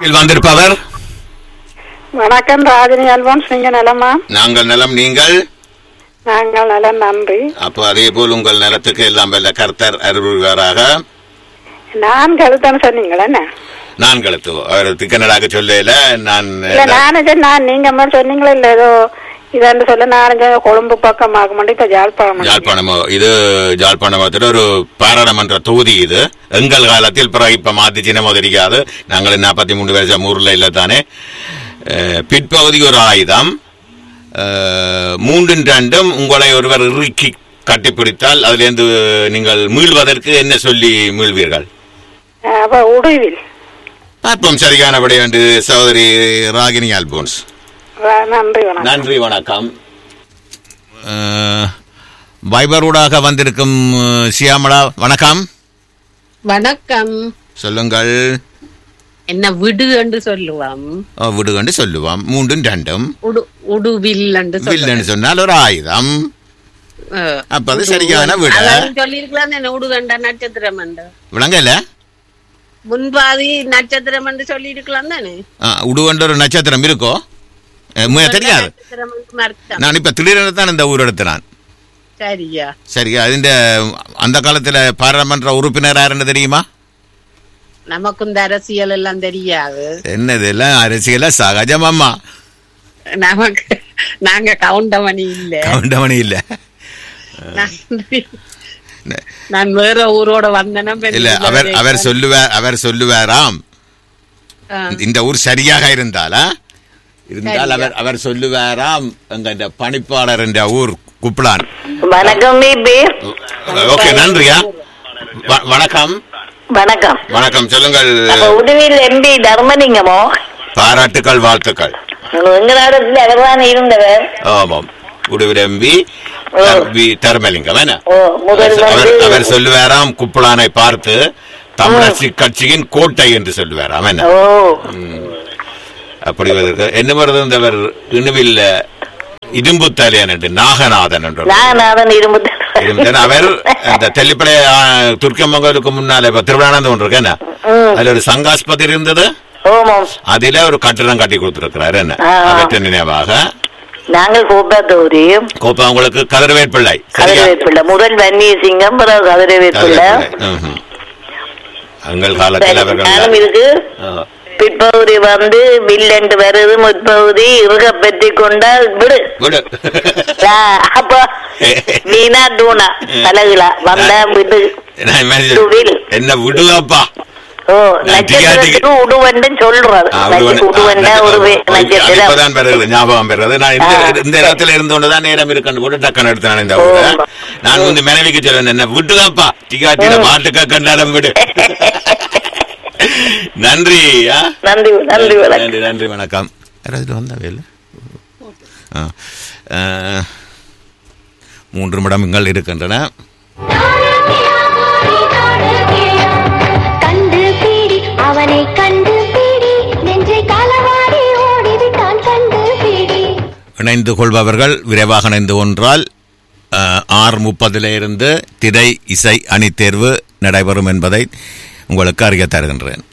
இதில் வந்திருப்பவர் வணக்கம் ராஜினி அல்வான்ஸ் நீங்க நலமா நாங்கள் நலம் நீங்கள் நாங்கள் நலம் நன்றி அப்போ அதே போல் உங்கள் நலத்துக்கு எல்லாம் வல்ல கர்த்தர் அருள்வாராக நான் கழுத்தன்னு சொன்னீங்களே என்ன நான் கழுத்து அவர் திக்கனடாக சொல்லல நான் இல்ல நானும் சரி நான் நீங்க மாதிரி சொன்னீங்களே இல்ல ஏதோ இதாண்டு சொல்ல நானும் சரி கொழும்பு பக்கம் ஆக மாட்டேன் இப்ப ஜாழ்ப்பாணம் ஜாழ்ப்பாணமோ இது ஜாழ்ப்பாணத்தில் ஒரு பாராளுமன்ற தொகுதி இது எங்கள் காலத்தில் பிறகு இப்ப மாத்தி சின்னமோ தெரியாது நாங்கள் நாற்பத்தி மூணு வருஷம் ஊர்ல இல்ல தானே அஹ், பிற்பகுதி ஒரு ஆயுதம் அஹ், மூன்றின் ரெண்டும் உங்களை ஒருவர் இறுக்கி கட்டிப்பிடித்தால் அதிலிருந்து நீங்கள் மீள்வதற்கு என்ன சொல்லி மீள்வீர்கள் அப்ப உடுவில் பார்ப்போம் சரியான விடை என்று சகோதரி ராகினி ஆல்போன்ஸ் வ- நன்றி வணக்கம் நன்றி வணக்கம் வைபரூடாக வந்திருக்கும் அஹ், சியாமளா வணக்கம் வணக்கம் சொல்லுங்கள் என்ன விடு என்று சொல்லுவாம் அஹ், விடுகண்டு சொல்லுவோம் மூன்றும் ரெண்டும் உடு உடுவில் என்று வில்லுன்னு சொன்னால் ஒரு ஆயுதம் அப்ப அது சரியான விட சொல்லிருக்கலாம் என்ன உடுகண்ட நட்சத்திரம் என்று விளங்கல முன்பாதி நட்சத்திரம் என்று சொல்லிருக்கலாம் தானே உடுகண்டு ஒரு நட்சத்திரம் இருக்கோ அஹ், மு- தெரியாது நட்சத்திரம் என்று அர்த்தம் நான் இப்ப திடீரென தான் இந்த ஊர் எடுத்தினான் சரியா சரி அதிന്റെ அந்த காலத்துல பாராளுமன்ற உறுப்பினர் யாருன்னு தெரியுமா நமக்கும் இந்த அரசியல் எல்லாம் தெரியாது என்னது எல்லாம் அரசியல சகஜமாம்மா நமக்கு நாங்க கவுண்டமணி இல்ல கவுண்டமணி இல்ல நான் நான் வேற ஊரோட வந்தேன்னா இல்ல அவர் அவர் சொல்லுவார் அவர் சொல்லுவாராம் ஆ. இந்த ஊர் சரியாக இருந்தாலா இருந்தால் சரியா. அவர் அவர் சொல்லுவாராம் எங்க இந்த பணிப்பாளர் என்ற ஊர் குப்ளான் வணக்கம் பிபி ஓகே நன்றியா வ- வணக்கம் வணக்கம் வணக்கம் சொல்லுங்கள் அப்ப உடுவில் எம்பி தர்மலிங்கமோ பாராட்டுக்கள் வாழ்த்துக்கள் எங்க நாடத்துல அவர்தான் இருந்தவர் ஆமாம் Uduvil MP O. V Dharmalingam என்ன ஓ முதல் அவர் வந்து அவர் சொல்லுவாராம் குப்பலானை பார்த்து தமிழரசு கட்சியின் கோட்டை என்று சொல்லுவாராம் என்ன ஓ அப்படி வருது என்ன வருது இந்தவர் இணுவில் இரும்பு தலையன் என்று நாகநாதன் என்று நான் அதன் இரும்பு இரும்பு அவர் அந்த தெல்லிப்படை துர்க்கமங்கலுக்கு முன்னால இப்ப திருவிழானந்தம் ஒன்று இருக்கு என்ன ம். அதுல ஒரு சங்காஸ்பதி இருந்தது ஓமம் அதுல ஒரு கட்டிடம் கட்டி கொடுத்திருக்கிறாரு என்ன ஆ. அவற்ற நினைவாக நாங்கள் கோப்பாத்தூரி கோப்பா உங்களுக்கு கதிரவேற்பிள்ளை சரியா கதிரவேற்பிள்ளை முதல் வன்னிய சிங்கம் பிறகு கதிரவேற்பிள்ளை கதிரவேற்பிள்ளை. ம்ஹும். எங்கள் காலத்தில் அவர்கள் நானும் இருக்கு ஆ. பிற்பகுதி வந்து வில்லண்டு வருது முற்பகுதி இருக பற்றி கொண்டால் விடு விடு ஆ, அப்போ வீணா தூணா பழகுலா வந்தா விடு நான் imagine- துவில். என்ன விடுவாப்பா ஓ நான் டிக்கெட் நட்சத்திரத்துக்கு உடுவண்டு சொல்றது ஆ, விடுவன- உடுவண்ட ஆ, ஒரு வே- அது நட்சத்திரம் இப்பதான் பெறுகிறது, ஞாபகம் பெறுறது நான் இந்த ஆ. இந்த இடத்துல இருந்தோண்டுதான் நேரம் இருக்குன்னு போட்டு டக்குன்னு எடுத்து நான் இந்த ஊரை ஓ. நான் வந்து மனைவிக்கு சொல்லுவேன் என்ன விட்டுதாப்பா டிகாட்டில மாட்டுக்கா கண்டாலும் விடு நன்றி ஆ? நன்றி நன்றி வணக்கம் நன்றி நன்றி வணக்கம் யாராவது வந்தா வேலு ஆ. ஆ, மூன்று நிமிடங்கள் இருக்கின்றன கண்டு பீடி அவனை கண்டு பீடி நெஞ்சை களவாடி ஓடிவிட்டான் கண்டு பீடி இணைந்து கொள்பவர்கள் விரைவாக இணைந்து கொன்றால் அஹ், ஆறு முப்பதில் இருந்து திரை இசை அணி தேர்வு நடைபெறும் என்பதை உங்களுக்கு அறிய தருகின்றேன்